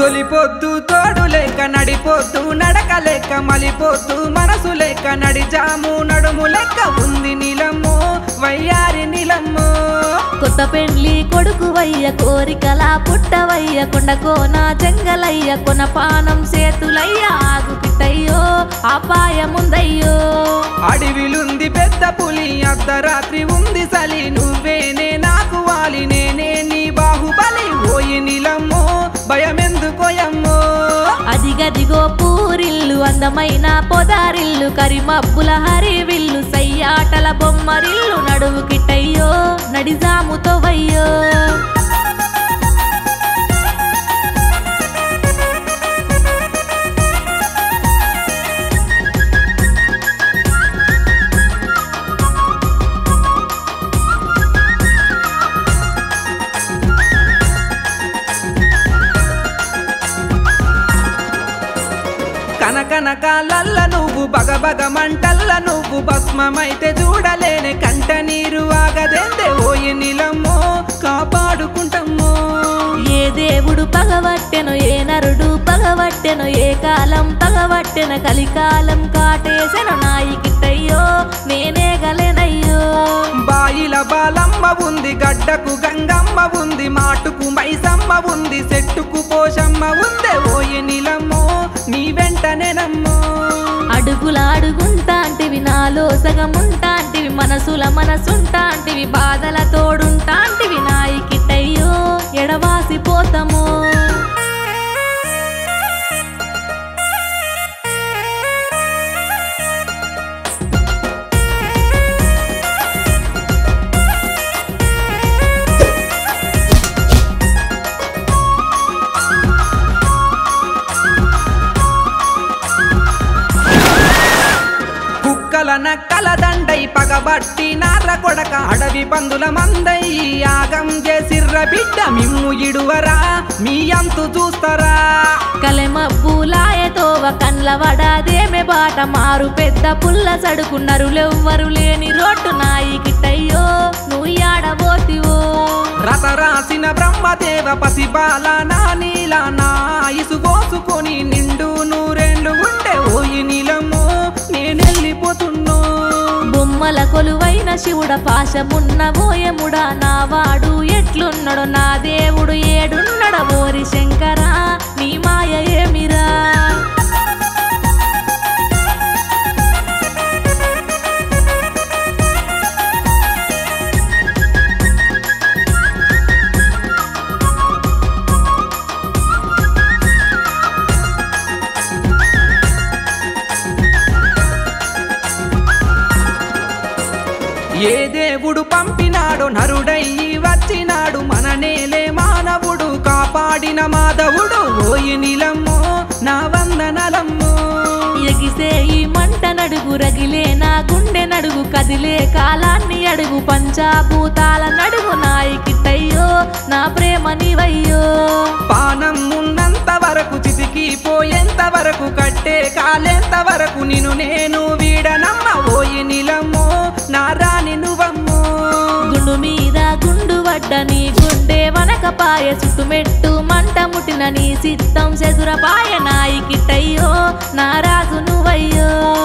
తొలిపొద్దు తోడు లేక నడిపోతూ నడక లేక మలిపోతూ మనసు లేక నడిజాము నడుము లెక్క ఉంది నీలమ్మో వయ్యారి నీలమ్మో కొత్త పెండ్లి కొడుకువయ్య కోరికల పుట్టవయ్య కొండకోన జంగలయ్య కొన పానం సేతులయ్య ఆగు పిట్టయ్యో అపాయముందయ్యో అడవిలుంది పెద్ద పులి అర్ధరాత్రి ఉంది సలి నువ్వేనే నాకు వాలి నేనే నీ బాహుబలి ఓయి నీలమ్మో భయమెందుకోయమ్మో అదిగదిగో పూరిల్లు అందమైన పొదారిల్లు కరిమబ్బుల హరివిల్లు సయ్యాటల బొమ్మరిల్లు నడువు కిట్టయ్యో నడిజాముతో వయ్యో కనకనక లల్ల నువ్వు బగబగ మంటల్ల నువ్వు భస్మమైతే చూడలేని కంట నీరు ఆగదెందే ఓయి నీలమ్మో కాపాడుకుంటమ్మో ఏ దేవుడు పగవట్టెను ఏ నరుడు పగవట్టెను ఏ కాలం పగవట్టెన కలికాలం కాటేసెను నాయి కిట్టయ్యో నేనే గలెనయ్యో బాయిల బాలమ్మ ఉంది గడ్డకు గంగమ్మ ఉంది మాటుకు మైసమ్మ ఉంది చెట్టుకు పోషమ్మ ఉందే ఓయి నీలమ్మో నీ వెంటనేనమ్మో అడుగుల అడుగుంటాంటివి నాలో సగముంటాంటివి మనసుల మనసుంటాంటివి బాధల తోడుంటాంటివి నాయి కిట్టయ్యో ఎడవాసిపోతాము కుక్కల నక్కల దండై పగబట్టి నార్ర కొడక అడవి పందుల మందై యాగం చేసిర్ర బిడ్డ మిమ్ము ఇడువరా మీ అంతు చూస్తారా కలెమబ్బులాయతోవ కండ్ల వడాదేమె బాట మారు పెద్ద పుల్ల సడుకు నరులెవ్వరు లేని రోడ్డు నాయి కిట్టయ్యో నువ్వు ఆడబోతివో రథ రాసిన బ్రహ్మదేవ పసిబాల నా నీల నా ఇసుగోసుకొని నిండు నూరేండ్లు ఉండే ఓయి నీలమ్మో నేనెళ్ళిపోతున్నో బొమ్మల కొలువైన శివుడ పాశమున్న ఓయముడా నా వాడు ఎట్లున్నడు నా దేవుడు ఏడున్నడ ఓరి శంకరా నీ మాయ ఏమిరా ఏ దేవుడు పంపినాడు నరుడయ్యి వచ్చినాడు మన నేలే మానవుడు కాపాడిన మాధవుడు ఓయి నీలమ్మో నా వందనలమ్మో ఎగిసే ఈ మంట నడుగు రగిలే నా గుండె నడుగు కదిలే కాలాన్ని అడుగు పంచాభూతాల నడుగు నాయి కిట్టయ్యో నా ప్రేమ నీవయ్యో పానం ఉన్నంత వరకు చితికి పోయేంత వరకు కట్టే కాలేంత వరకు నిన్ను నేను వీడనమ్మ ఓయి నీలమ్మో నా రాణి నువ్వమ్మో గుండు మీద గుండు వడ్డ నీ గుండె వనకపాయ చుట్టుమెట్టు మంట ముట్టిన నీ సిద్ధం చెదురపాయ నాయి కిట్టయ్యో నా రాజు నువ్వయ్యో